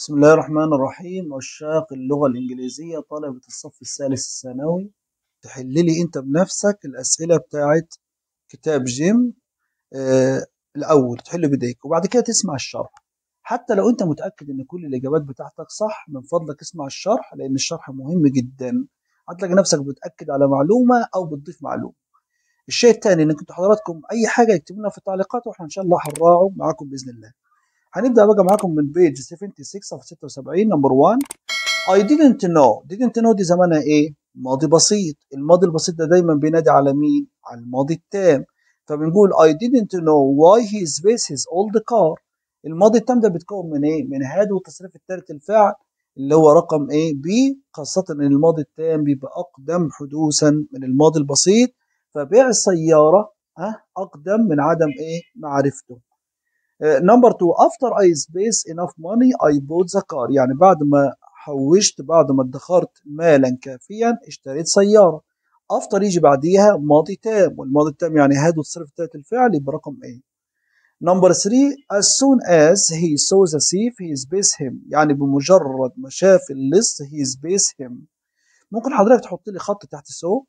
بسم الله الرحمن الرحيم عشاق اللغة الإنجليزية طلبة الصف الثالث الثانوي تحل لي أنت بنفسك الأسئلة بتاعت كتاب جيم آه الأول تحل بإيديك وبعد كده تسمع الشرح حتى لو أنت متأكد إن كل الإجابات بتاعتك صح من فضلك اسمع الشرح لأن الشرح مهم جدا هتلاقي نفسك بتأكد على معلومة أو بتضيف معلومة الشيء الثاني إنك انتوا حضراتكم أي حاجة اكتبوا لنا في التعليقات وإحنا إن شاء الله هنراعوا معاكم بإذن الله هنبدأ بقى معاكم من بيج 76 صفحة 76 نمبر 1 I didn't know didn't know دي زمانها ايه؟ ماضي بسيط الماضي البسيط ده دايما بينادي على مين؟ على الماضي التام فبنقول I didn't know why he space his old car الماضي التام ده بيتكون من ايه؟ من هاد والتصريف الثالث الفعل اللي هو رقم ايه؟ B خاصة ان الماضي التام بيبقى اقدم حدوثا من الماضي البسيط فبيع السيارة ها اقدم من عدم ايه؟ معرفته نمبر 2 after I space enough money I bought the car يعني بعد ما حوشت بعد ما ادخرت مالا كافيا اشتريت سيارة after يجي بعديها ماضي تام والماضي التام يعني هاد وتصرف ثالث الفعل يبقى رقم ايه نمبر 3 as soon as he saw the thief he space him يعني بمجرد ما شاف اللص he space him ممكن حضرتك تحط لي خط تحت سو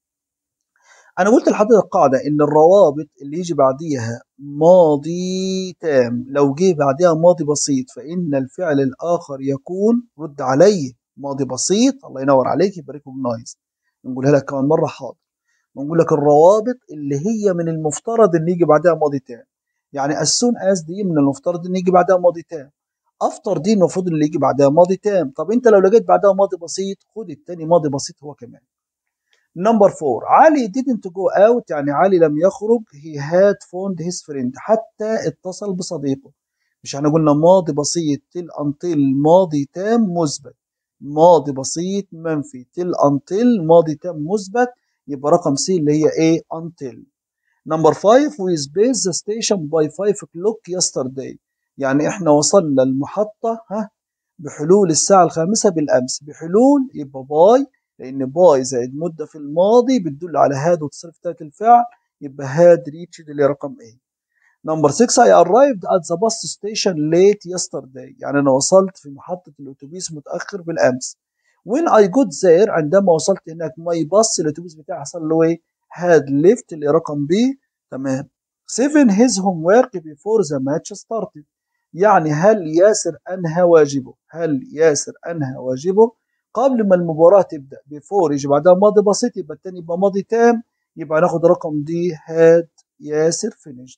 انا قلت لحضرتك قاعده ان الروابط اللي يجي بعديها ماضي تام لو جه بعدها ماضي بسيط فان الفعل الاخر يكون رد علي ماضي بسيط الله ينور عليك يبقى ريكوجنايز نقولها لك كمان مره حاضر ونقول لك الروابط اللي هي من المفترض ان يجي بعدها ماضي تام يعني as soon as دي من المفترض ان يجي بعدها ماضي تام افتر دي المفروض اللي يجي بعدها ماضي تام طب انت لو لقيت بعدها ماضي بسيط خد التاني ماضي بسيط هو كمان نمبر 4 علي didn't go out يعني علي لم يخرج he had phoned his friend حتى اتصل بصديقه مش احنا قلنا ماضي بسيط till until ماضي تام مثبت ماضي بسيط منفي till until ماضي تام مثبت يبقى رقم سي اللي هي ايه until نمبر 5 we spaced the station by 5 o'clock yesterday يعني احنا وصلنا المحطة ها بحلول الساعة الخامسة بالأمس بحلول يبقى باي لان باي زائد مده في الماضي بتدل على هاد وتصرف ثالث الفعل يبقى هاد ريتشد اللي رقم ايه نمبر 6 I arrived at the bus station late yesterday يعني انا وصلت في محطه الاتوبيس متاخر بالامس when I got there عندما وصلت هناك ماي باص الاتوبيس بتاعي حصل له ايه had left اللي رقم بي تمام 7 his homework before the match started يعني هل ياسر انهى واجبه هل ياسر انهى واجبه قبل ما المباراة تبدأ بفور يجي بعدها ماضي بسيط يبقى التاني يبقى ماضي تام يبقى ناخد رقم دي هاد ياسر finished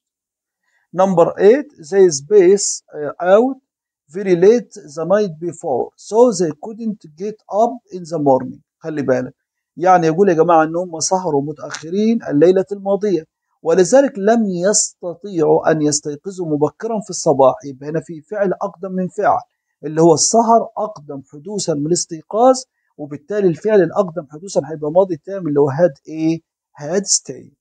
number 8 they space out very late the night before so they couldn't get up in the morning خلي بالك يعني يقول يا جماعة ان هم سهروا متأخرين الليلة الماضية ولذلك لم يستطيعوا أن يستيقظوا مبكرا في الصباح يبقى هنا في فعل أقدم من فعل اللي هو السهر أقدم حدوثا من الاستيقاظ وبالتالي الفعل الأقدم حدوثا هيبقى ماضي تام اللي هو had إيه؟ had stayed.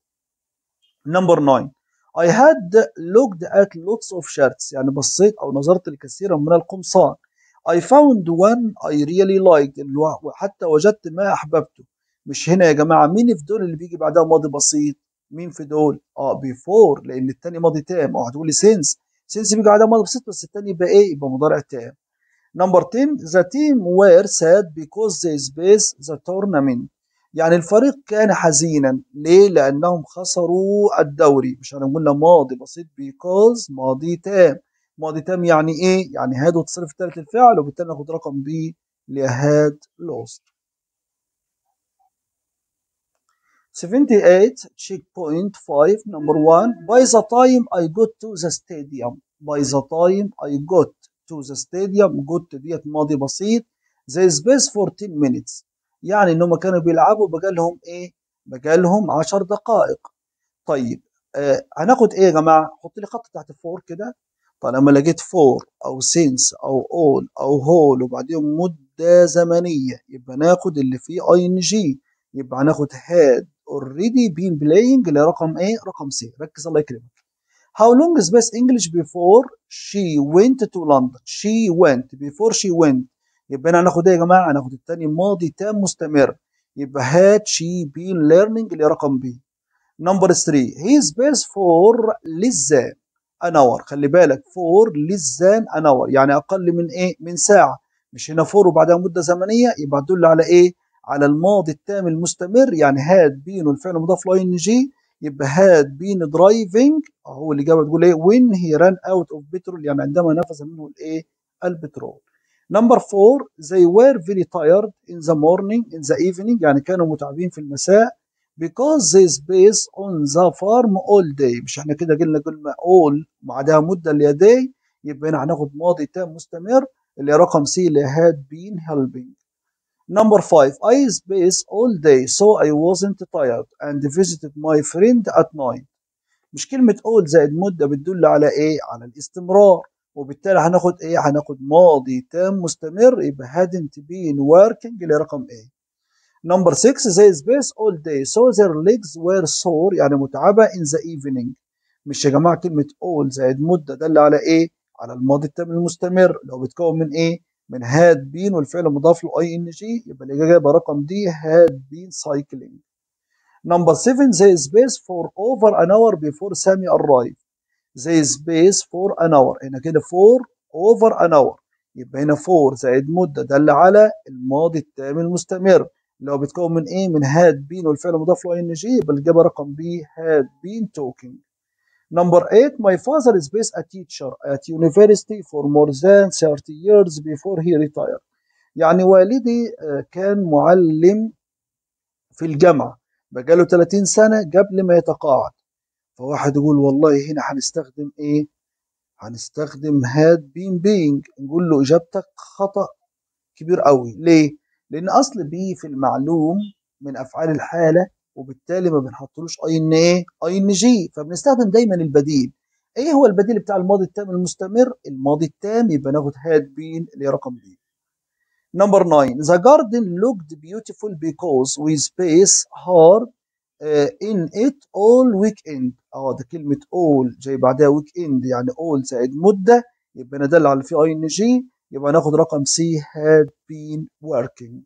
Number 9 I had looked at lots of shirts يعني بصيت أو نظرت لكثيرا من القمصان. I found one I really liked وحتى وجدت ما أحببته. مش هنا يا جماعة مين في دول اللي بيجي بعدها ماضي بسيط؟ مين في دول؟ اه before لأن التاني ماضي تام أو هتقول لي since since بيجي بعدها ماضي بسيط بس التاني يبقى إيه؟ يبقى مضارع تام. نمبر 10 the team were sad because they spaced the tournament يعني الفريق كان حزينا ليه لانهم خسروا الدوري مش انا قلنا ماضي بسيط because ماضي تام ماضي تام يعني ايه يعني هاد وتصرف ثالث الفعل وبالتالي ناخد رقم بي اللي هاد lost 78 check point 5 number 1 by the time I got to the stadium by the time I got to the stadium جوت ديت ماضي بسيط زي سبيس 14 minutes يعني ان هم كانوا بيلعبوا بقى لهم ايه بقى لهم 10 دقائق طيب آه هناخد ايه يا جماعه حط لي خط تحت فور كده طالما لقيت فور او سينس او اول او هول وبعدين مده زمنيه يبقى ناخد اللي فيه اي ان جي يبقى هناخد هاد اوريدي بين بلاينج اللي رقم ايه رقم سي ركز الله يكرمك How long is best English before she went to London? She went before she went. يبقى هنا هناخد ايه يا جماعه؟ هناخد التاني ماضي تام مستمر. يبقى had she been learning اللي رقم بي. Number 3 his best for للزام. an hour خلي بالك for less than an hour يعني اقل من ايه من ساعه مش هنا for وبعدها مده زمنيه يبقى تدل على ايه على الماضي التام المستمر يعني had been والفعل مضاف له ان جي يبقى had been driving هو الاجابه تقول ايه when he ran out of petrol يعني عندما نفذ منه الايه البترول نمبر 4 they were very tired in the morning in the evening يعني كانوا متعبين في المساء because they space on the farm all day مش احنا كده قلنا قلنا all بعدها مدة اللي هي day يبقى هنا هناخد ماضي تام مستمر اللي هي رقم سي اللي had been helping number 5 I space all day so I wasn't tired and visited my friend at night مش كلمة all زائد مدة بتدل على ايه على الاستمرار وبالتالي هناخد ايه هناخد ماضي تام مستمر يبقى hadn't been working اللي رقم ايه Number 6 they space all day so their legs were sore يعني متعبة in the evening مش يا جماعة كلمة all زائد مدة دل على ايه على الماضي التام المستمر لو بتكون من ايه من had been والفعل مضاف له اي ان جي يبقى الإجابة رقم دي had been cycling Number 7 they space for over an hour before Sammy arrived they space for an hour هنا كده for over an hour يبقى هنا for زائد مدة دل على الماضي التام المستمر اللي هو بيتكون من ايه من had been والفعل مضاف له ان جي يبقى الاجابه رقم بي had been talking Number 8 my father is based a teacher at university for more than 30 years before he retired يعني والدي كان معلم في الجامعة بقاله 30 سنة قبل ما يتقاعد فواحد يقول والله هنا هنستخدم ايه هنستخدم had been being نقول له اجابتك خطأ كبير قوي ليه لان اصل بي في المعلوم من افعال الحاله وبالتالي ما بنحطلوش اي ان ايه اي ان جي فبنستخدم دايما البديل ايه هو البديل بتاع الماضي التام المستمر الماضي التام يبقى ناخد هاد بين اللي هي رقم بي نمبر 9 the garden looked beautiful because we space hard uh, in it all weekend اه ده كلمه all جاي بعدها ويك اند يعني all زائد مده يبقى ندل على في اي ان جي يبقى ناخد رقم سي had been working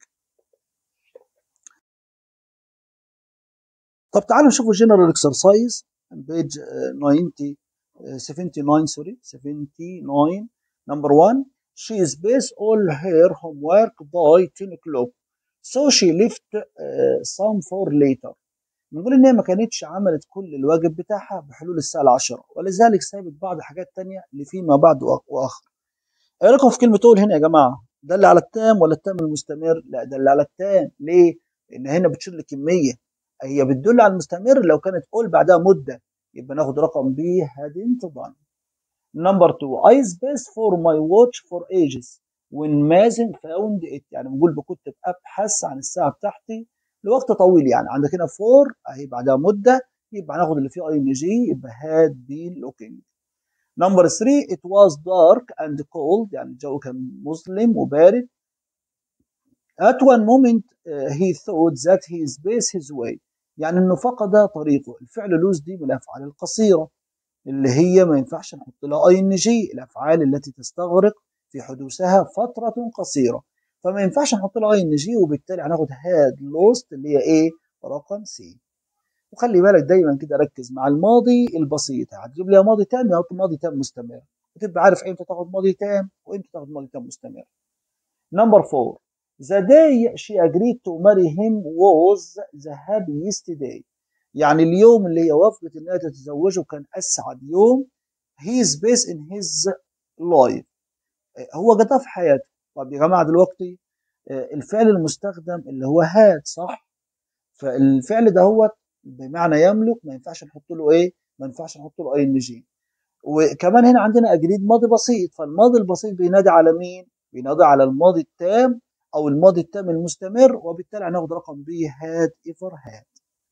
طب تعالوا نشوفوا general exercise page 90 79 sorry 79 number 1 she is based all her homework by 10 o'clock so she left uh, some for later بنقول ان هي ما كانتش عملت كل الواجب بتاعها بحلول الساعه 10 ولذلك سابت بعض حاجات تانية لفيما بعد واخر ايه رايكم في كلمه اول هنا يا جماعه دل على التام ولا التام المستمر لا دل على التام ليه لان هنا بتشير لكميه هي بتدل على المستمر لو كانت اول بعدها مده يبقى ناخد رقم بي hadn't done number 2 I space for my watch for ages when Mazen found it يعني بنقول كنت ابحث عن الساعه بتاعتي لوقت طويل يعني عندك هنا for اهي بعدها مده يبقى هناخد اللي فيه اي ان جي يبقى had been looking نمبر 3 it was dark and cold يعني الجو كان مظلم وبارد at one moment uh, he thought that he spaced his way يعني انه فقد طريقه الفعل لوز دي من الافعال القصيره اللي هي ما ينفعش نحط لها اي ان جي الافعال التي تستغرق في حدوثها فتره قصيره فما ينفعش نحط لها اي ان جي وبالتالي هناخد هاد لوست اللي هي ايه رقم سي وخلي بالك دايما كده ركز مع الماضي البسيط هتجيب لي ماضي تام او ماضي تام مستمر وتبقى عارف امتى تاخد ماضي تام وامتى تاخد ماضي تام مستمر نمبر 4 The day she agreed to marry him was the happiest day. يعني اليوم اللي هي وافقت انها تتزوجه كان اسعد يوم he is best in his life. هو قضاه في حياته. طب يا جماعه دلوقتي الفعل المستخدم اللي هو had صح؟ فالفعل ده هو بمعنى يملك ما ينفعش نحط له ايه؟ ما ينفعش نحط له اي ان جي. وكمان هنا عندنا اجريد ماضي بسيط فالماضي البسيط بينادي على مين؟ بينادي على الماضي التام او الماضي التام المستمر وبالتالي هناخد رقم بي had ever had.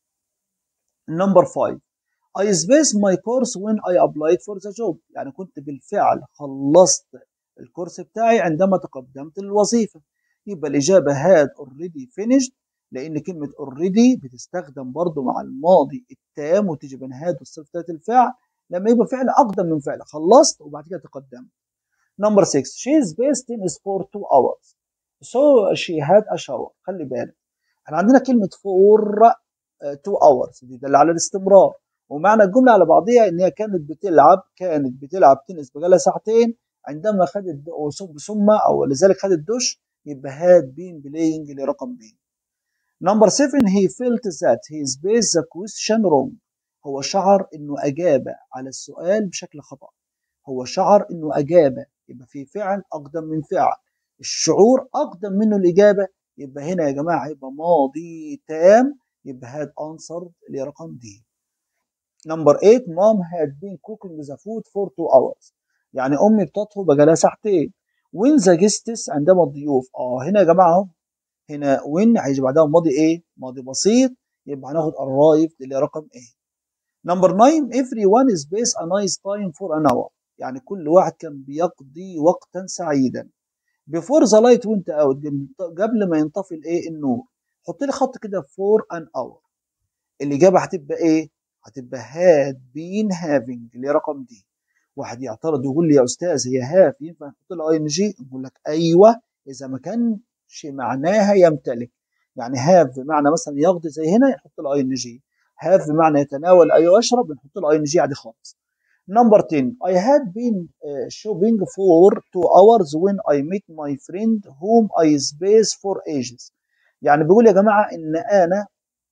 Number 5 I spaced my course when I applied for the job يعني كنت بالفعل خلصت الكورس بتاعي عندما تقدمت للوظيفة يبقى الإجابة had already finished لأن كلمة already بتستخدم برضو مع الماضي التام وتيجي بين had والصفة بتاعت الفعل لما يبقى فعل أقدم من فعل خلصت وبعد كده تقدمت. Number 6 she is based in for 2 hours so she had a shower خلي بالك احنا عندنا كلمة for 2 hours دي دل على الاستمرار ومعنى الجملة على بعضها إن هي كانت بتلعب كانت بتلعب تنس بقالها ساعتين عندما خدت ثم أو لذلك خدت دش يبقى هاد بين بلاينج لرقم بي نمبر 7 he felt that he spaced the question wrong هو شعر انه اجاب على السؤال بشكل خطأ هو شعر انه اجاب يبقى في فعل اقدم من فعل الشعور اقدم منه الاجابه يبقى هنا يا جماعه يبقى ماضي تام يبقى هاد answered لرقم دي نمبر 8 mom had been cooking the food for 2 hours يعني امي بتطهو بقالها ساعتين when the guests عندما الضيوف اه هنا يا جماعه اهو هنا when هيجي بعدها ماضي ايه ماضي بسيط يبقى هناخد arrived اللي رقم ايه نمبر 9 everyone is based a nice time for an hour يعني كل واحد كان بيقضي وقتا سعيدا before the light went out قبل ما ينطفي الايه النور حط لي خط كده for an hour الاجابه هتبقى ايه هتبقى had been having اللي رقم دي واحد يعترض يقول لي يا استاذ هي هاف ينفع نحط لها اي ان جي نقول لك ايوه اذا ما كانش معناها يمتلك يعني هاف بمعنى مثلا يقضي زي هنا يحط لها اي ان جي هاف بمعنى يتناول اي يشرب بنحط له اي ان جي عادي خالص نمبر 10 I had been uh, shopping for two hours when I met my friend whom I space for ages يعني بيقول يا جماعة إن أنا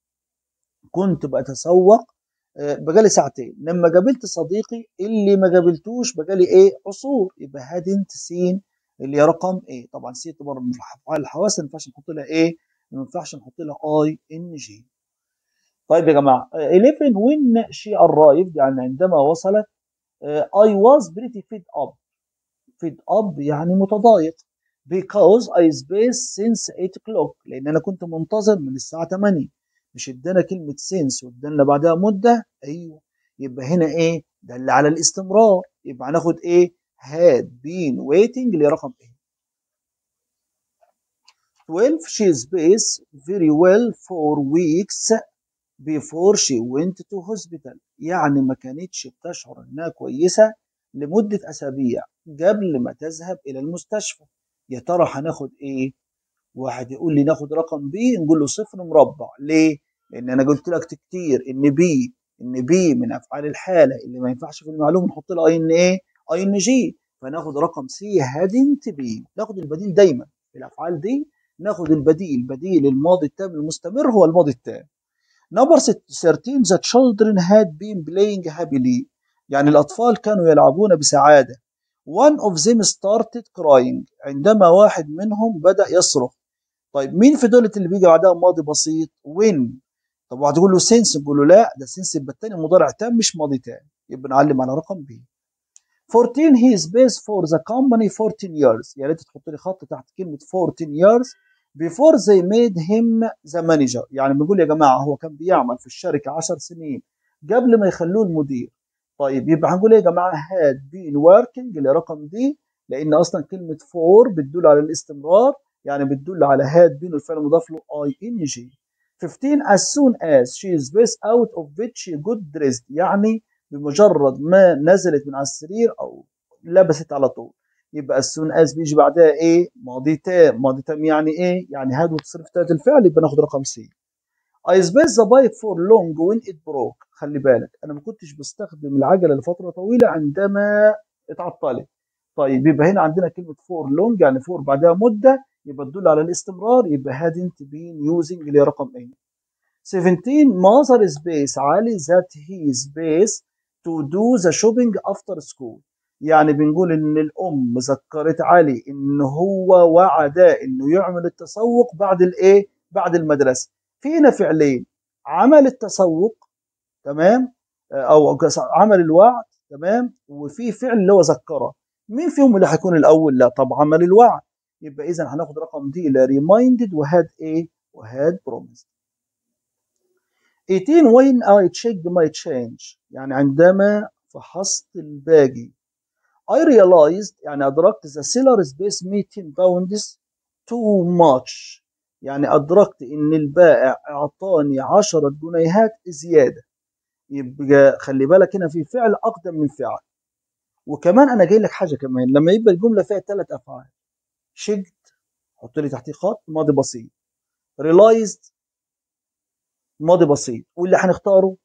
كنت بتسوق بقالي ساعتين لما قابلت صديقي اللي ما قابلتوش بقالي ايه عصور يبقى هادنت سين اللي رقم ايه طبعا سي طبعا من افعال الحواس ما ينفعش نحط لها ايه ما ينفعش نحط لها اي ان جي طيب يا جماعه 11 when she arrived يعني عندما وصلت I was pretty fed up fed up يعني متضايق because I spaced since 8 o'clock لان انا كنت منتظر من الساعه 8 مش ادانا كلمه since وادانا بعدها مده ايوه يبقى هنا ايه دل على الاستمرار يبقى هناخد ايه had been waiting لرقم ايه 12 she spaced very well for weeks before she went to hospital يعني ما كانتش بتشعر انها كويسة لمدة اسابيع قبل ما تذهب الى المستشفى يا ترى هناخد ايه واحد يقول لي ناخد رقم بي نقول له صفر مربع ليه لان انا قلت لك كتير ان بي ان بي من افعال الحالة اللي ما ينفعش في المعلومة نحط لها اي ان ايه اي ان جي فناخد رقم سي هادنت بي ناخد البديل دايما في الافعال دي ناخد البديل بديل الماضي التام المستمر هو الماضي التام نمبر 13 the children had been playing happily يعني الأطفال كانوا يلعبون بسعادة one of them started crying عندما واحد منهم بدأ يصرخ طيب مين في دولة اللي بيجي بعدها ماضي بسيط when طب واحد يقول له سنس نقول له لا ده سنس يبقى التاني مضارع تام مش ماضي تام يبقى نعلم على رقم بي 14 he is based for the company 14 years يا ريت تحط لي خط تحت كلمة 14 years before they made him the manager يعني بيقول يا جماعة هو كان بيعمل في الشركة 10 سنين قبل ما يخلوه المدير طيب يبقى هنقول يا جماعة had been working اللي رقم دي لأن أصلا كلمة for بتدل على الاستمرار يعني بتدل على had been والفعل مضاف له ing 15 as soon as she is based out of which she got dressed يعني بمجرد ما نزلت من على السرير أو لبست على طول يبقى as soon as بيجي بعدها ايه ماضي تام ماضي تام يعني ايه يعني هاد وتصرف تالت الفعل يبقى ناخد رقم سي I spaced the bike for long when it broke خلي بالك انا ما كنتش بستخدم العجله لفتره طويله عندما اتعطلت طيب يبقى هنا عندنا كلمه for long يعني for بعدها مده يبقى تدل على الاستمرار يبقى hadn't been using اللي هي رقم ايه 17 mother space علي that he space to do the shopping after school يعني بنقول ان الام ذكرت علي ان هو وعد انه يعمل التسوق بعد الايه بعد المدرسه في هنا فعلين عمل التسوق تمام او عمل الوعد تمام وفي فعل اللي هو ذكره مين فيهم اللي هيكون الاول لا طب عمل الوعد يبقى اذا هناخد رقم دي لا ريمايندد وهاد ايه وهاد بروميسد 18 when I checked my change يعني عندما فحصت الباقي I realized يعني أدركت the seller space 200 pounds too much يعني أدركت إن البائع أعطاني 10 جنيهات زيادة يبقى خلي بالك هنا في فعل أقدم من فعل وكمان أنا جاي لك حاجة كمان لما يبقى الجملة فيها ثلاث أفعال شجت حط لي تحتيه خط ماضي بسيط realized ماضي بسيط واللي هنختاره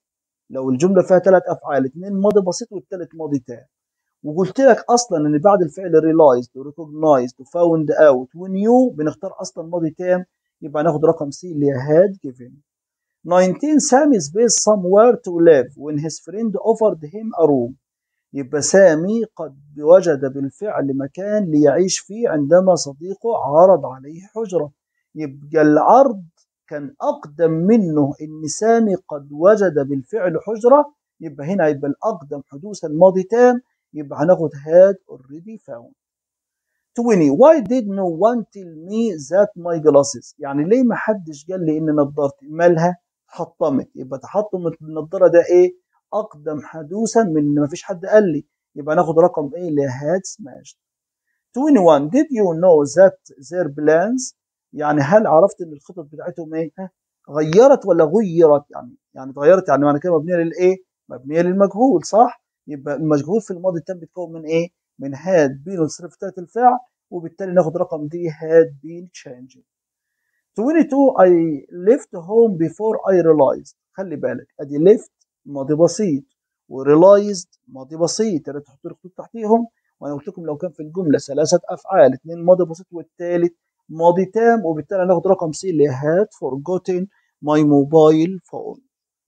لو الجمله فيها ثلاث افعال اثنين ماضي بسيط والثالث ماضي تام وقلت لك اصلا ان بعد الفعل realized وrecognized وfound out ونيو بنختار اصلا ماضي تام يبقى ناخد رقم سي اللي هي had given 19 سامي space somewhere to live when his friend offered him a room يبقى سامي قد وجد بالفعل مكان ليعيش فيه عندما صديقه عرض عليه حجرة يبقى العرض كان أقدم منه إن سامي قد وجد بالفعل حجرة يبقى هنا يبقى الأقدم حدوثا ماضي تام يبقى هناخد had already found 20 why did no one tell me that my glasses يعني ليه ما حدش قال لي ان نظارتي مالها حطمت يبقى تحطم النظاره ده ايه اقدم حدوثا من ان ما فيش حد قال لي يبقى ناخد رقم ايه اللي had smashed 21 did you know that their plans يعني هل عرفت ان الخطط بتاعتهم ايه ها غيرت ولا غيرت يعني يعني اتغيرت يعني معنى كده مبنيه للايه مبنيه للمجهول صح يبقى المجهول في الماضي التام بيتكون من ايه من had been والصفه بتاعت الفعل وبالتالي ناخد رقم دي had been changed 22 I left home before I realized خلي بالك ادي left ماضي بسيط وريلايزد ماضي بسيط يا ريت تحط خطوط تحتيهم وانا قلت لكم لو كان في الجمله ثلاثه افعال اثنين ماضي بسيط والثالث ماضي تام وبالتالي هناخد رقم سي اللي had forgotten my mobile phone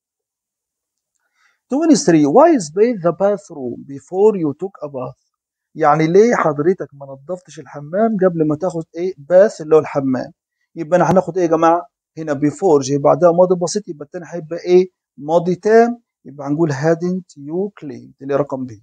23 why bathe the bathroom before you took a bath يعني ليه حضرتك ما نظفتش الحمام قبل ما تاخد ايه باث اللي هو الحمام يبقى انا هناخد ايه يا جماعه هنا بيفور جه بعدها ماضي بسيط يبقى التاني هيبقى ايه ماضي تام يبقى هنقول hadn't you claimed اللي رقم ب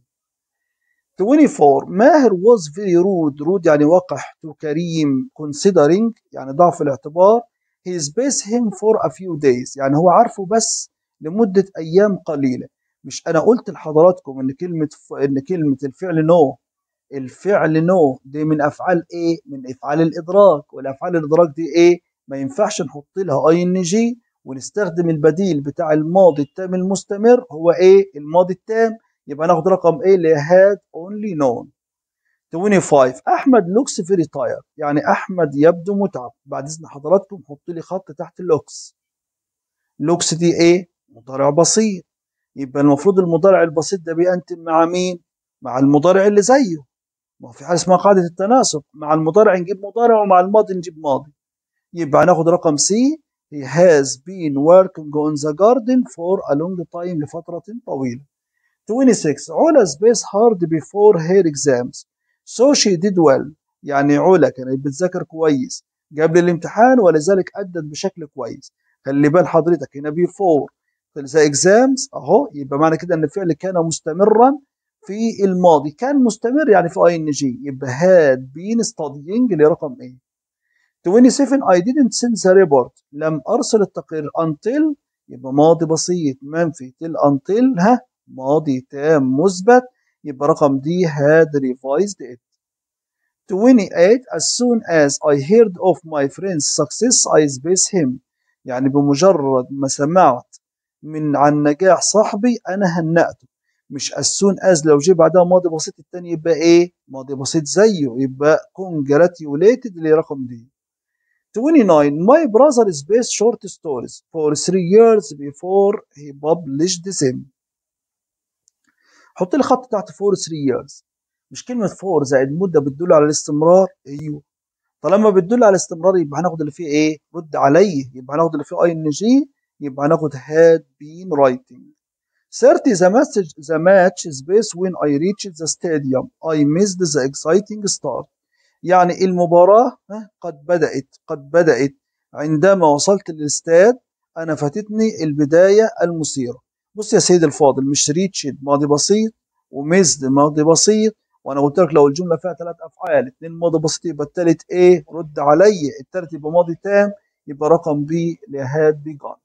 24 ماهر was very rude rude يعني وقح to كريم considering يعني ضعف الاعتبار he is based him for a few days يعني هو عارفه بس لمدة أيام قليلة مش أنا قلت لحضراتكم إن كلمة ف... إن كلمة الفعل نو الفعل نو دي من أفعال إيه؟ من أفعال الإدراك والأفعال الإدراك دي إيه؟ ما ينفعش نحط لها اي ان جي ونستخدم البديل بتاع الماضي التام المستمر هو ايه الماضي التام يبقى ناخد رقم ايه اللي had only known 25 احمد لوكس فيري تاير يعني احمد يبدو متعب بعد اذن حضراتكم حط لي خط تحت اللوكس لوكس دي ايه مضارع بسيط يبقى المفروض المضارع البسيط ده بينتم مع مين مع المضارع اللي زيه ما في حاجه اسمها قاعده التناسق مع المضارع نجيب مضارع ومع الماضي نجيب ماضي يبقى هناخد رقم سي he has been working on the garden for a long time لفترة طويلة 26 علا space hard before her exams so she did well يعني علا كانت بتذاكر كويس قبل الامتحان ولذلك أدت بشكل كويس خلي بال حضرتك هنا before the exams أهو يبقى معنى كده أن الفعل كان مستمرا في الماضي كان مستمر يعني في اي ان جي يبقى had been studying اللي رقم ايه 27 I didn't send the report لم أرسل التقرير until يبقى ماضي بسيط منفي till until ها ماضي تام مثبت يبقى رقم دي had revised it 28 as soon as I heard of my friend's success I space him يعني بمجرد ما سمعت من عن نجاح صاحبي أنا هنأته مش as soon as لو جه بعدها ماضي بسيط التاني يبقى إيه ماضي بسيط زيه يبقى congratulated اللي رقم دي 29 My brother spaced short stories for three years before he published them حط لي خط تحت for three years مش كلمة for زائد مدة بتدل على الاستمرار ايوه طالما بتدل على الاستمرار يبقى هناخد اللي فيه ايه رد عليه يبقى هناخد اللي فيه اي ان جي يبقى هناخد had been writing 30 the match the match space when I reached the stadium I missed the exciting start يعني المباراة قد بدأت قد بدأت عندما وصلت للاستاد أنا فاتتني البداية المثيرة بص يا سيدي الفاضل مش ريتشد ماضي بسيط ومزد ماضي بسيط وانا قلت لك لو الجمله فيها ثلاث افعال اثنين ماضي بسيط يبقى الثالث ايه رد علي الثالث يبقى ماضي تام يبقى رقم بي لهاد بيجان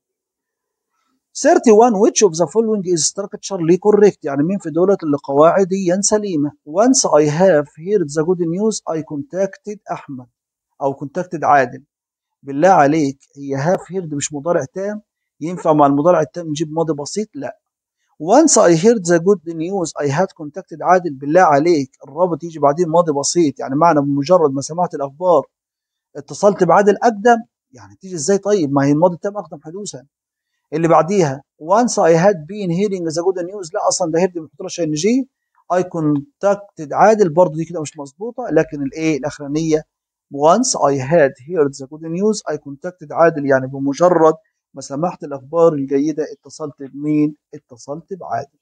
31 which of the following is structurally correct يعني مين في دولة اللي قواعديا سليمة once I have heard the good news I contacted أحمد أو contacted عادل بالله عليك هي have heard مش مضارع تام ينفع مع المضارع التام نجيب ماضي بسيط لا once I heard the good news I had contacted عادل بالله عليك الرابط يجي بعدين ماضي بسيط يعني معنى بمجرد ما سمعت الأخبار اتصلت بعادل أقدم يعني تيجي ازاي طيب ما هي الماضي التام أقدم حدوثا اللي بعديها once I had been hearing the good news لا اصلا ده هيرد بيحط لها ان جي I contacted عادل برضه دي كده مش مظبوطه لكن الايه الاخرانيه once I had heard the good news I contacted عادل يعني بمجرد ما سمعت الاخبار الجيده اتصلت بمين اتصلت بعادل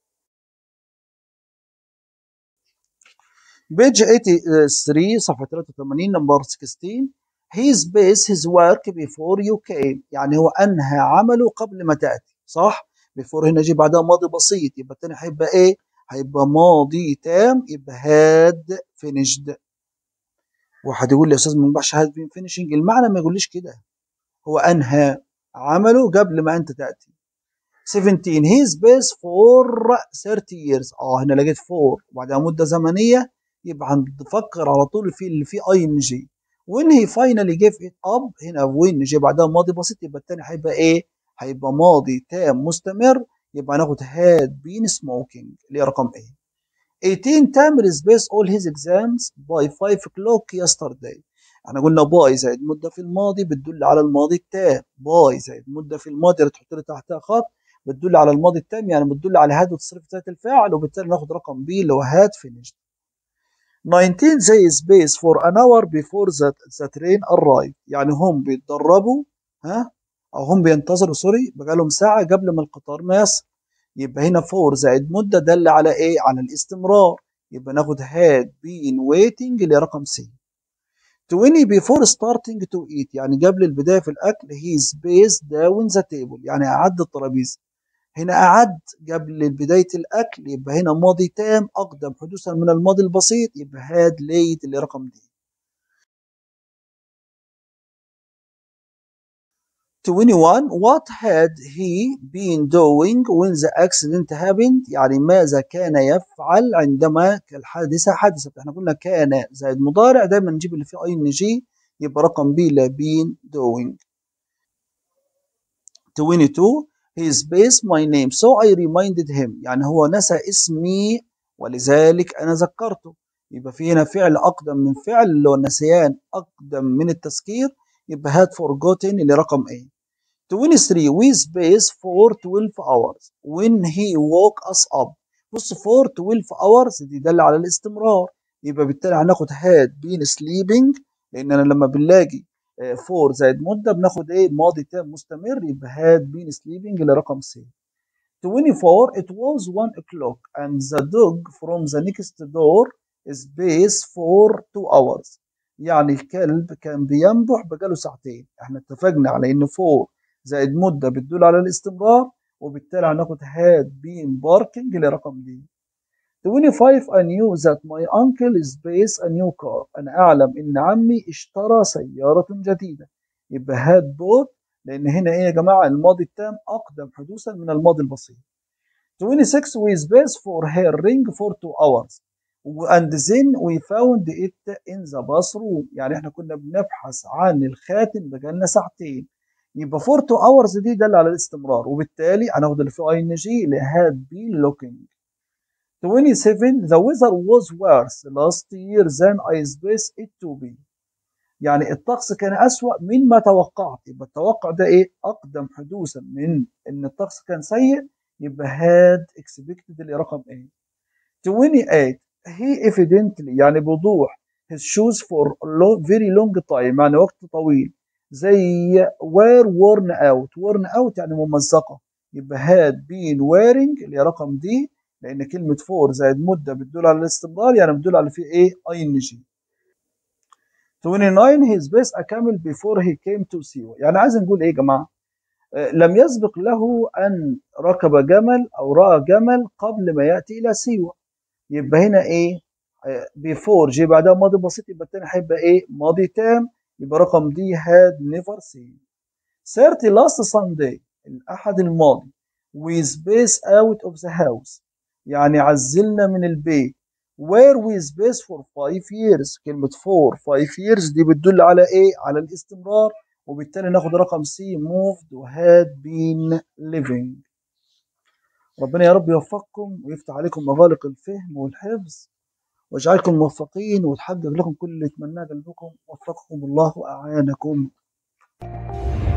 بيج 83 صفحه 83 نمبر 16 he space his work before you came يعني هو انهى عمله قبل ما تاتي صح before هنا جي بعدها ماضي بسيط يبقى التاني هيبقى ايه هيبقى ماضي تام يبقى had finished واحد يقول لي يا استاذ ما ينفعش had been finishing المعنى ما يقوليش كده هو انهى عمله قبل ما انت تاتي 17 he space for 30 years اه هنا لقيت for وبعدها مده زمنيه يبقى هنفكر على طول في اللي فيه اي ان جي when he finally gave it up هنا when جه بعدها ماضي بسيط يبقى التاني هيبقى ايه؟ هيبقى ماضي تام مستمر يبقى هناخد had been smoking اللي هي رقم ايه 18 تامر space all his exams by 5 o'clock yesterday احنا قلنا باي زائد مده في الماضي بتدل على الماضي التام باي زائد مده في الماضي اللي تحط لي تحتها خط بتدل على الماضي التام يعني بتدل على هاد وتصرف ذات الفاعل وبالتالي ناخد رقم بي اللي هو هاد finished 19 زي سبيس فور an hour before the, the train arrive يعني هم بيتدربوا ها او هم بينتظروا سوري بقالهم ساعة قبل ما القطار ما يصل يبقى هنا فور زائد مدة دل على ايه على الاستمرار يبقى ناخد had been waiting اللي رقم سي 20 before starting to eat يعني قبل البداية في الأكل he spaced down the table يعني أعد الترابيزة هنا أعد قبل بداية الأكل يبقى هنا ماضي تام أقدم حدوثا من الماضي البسيط يبقى had late اللي رقم دي 21 what had he been doing when the accident happened يعني ماذا كان يفعل عندما الحادثة حدثت احنا قلنا كان زائد مضارع دايما نجيب اللي فيه اي ان جي يبقى رقم بي لا been doing 22 he spaced my name so I reminded him يعني هو نسى اسمي ولذلك أنا ذكرته يبقى في هنا فعل أقدم من فعل اللي هو النسيان أقدم من التذكير يبقى had forgotten اللي رقم A 23 we space for 12 hours when he woke us up بص for 12 hours دي دل على الاستمرار يبقى بالتالي هناخد had been sleeping لأننا لما بنلاقي فور زائد مدة بناخد ايه ماضي تام مستمر يبقى had been sleeping لرقم سي 24 it was 1 o'clock and the dog from the next door space for 2 hours يعني الكلب كان بينبح بقاله ساعتين احنا اتفقنا على ان 4 زائد مدة بتدل على الاستمرار وبالتالي هناخد had been barking لرقم دي 25 I knew that my uncle is based a new car أنا أعلم إن عمي اشترى سيارة جديدة يبقى had bought لأن هنا إيه يا جماعة الماضي التام أقدم حدوثا من الماضي البسيط 26 we space for her ring for 2 hours and then we found it in the bathroom يعني احنا كنا بنبحث عن الخاتم بقالنا ساعتين يبقى for 2 hours دي دل على الاستمرار وبالتالي هناخد اللي فيه اي ان جي اللي had been looking 27 the weather was worse last year than I expected it to be يعني الطقس كان أسوأ مما توقعت يبقى التوقع ده إيه أقدم حدوثا من إن الطقس كان سيء يبقى had expected اللي رقم إيه 28 he evidently يعني بوضوح his shoes for long, very long time يعني وقت طويل زي were worn out worn out يعني ممزقة يبقى had been wearing اللي رقم دي لان كلمه فور زائد مده بتدل على الاستمرار يعني بتدل على في ايه اي ان جي 29 his best a camel before he came to Siwa يعني عايز نقول ايه يا جماعه آه لم يسبق له ان ركب جمل او راى جمل قبل ما ياتي الى سيوه يبقى هنا ايه آه before جه بعدها ماضي بسيط يبقى الثاني هيبقى ايه ماضي تام يبقى رقم دي had never seen 30 last Sunday الاحد الماضي we space out of the house يعني عزلنا من البيت where we space for five years كلمة for five years دي بتدل على ايه على الاستمرار وبالتالي ناخد رقم سي moved و had been living ربنا يا رب يوفقكم ويفتح عليكم مغالق الفهم والحفظ واجعلكم موفقين وتحقق لكم كل اللي يتمناه قلبكم وفقكم الله وأعانكم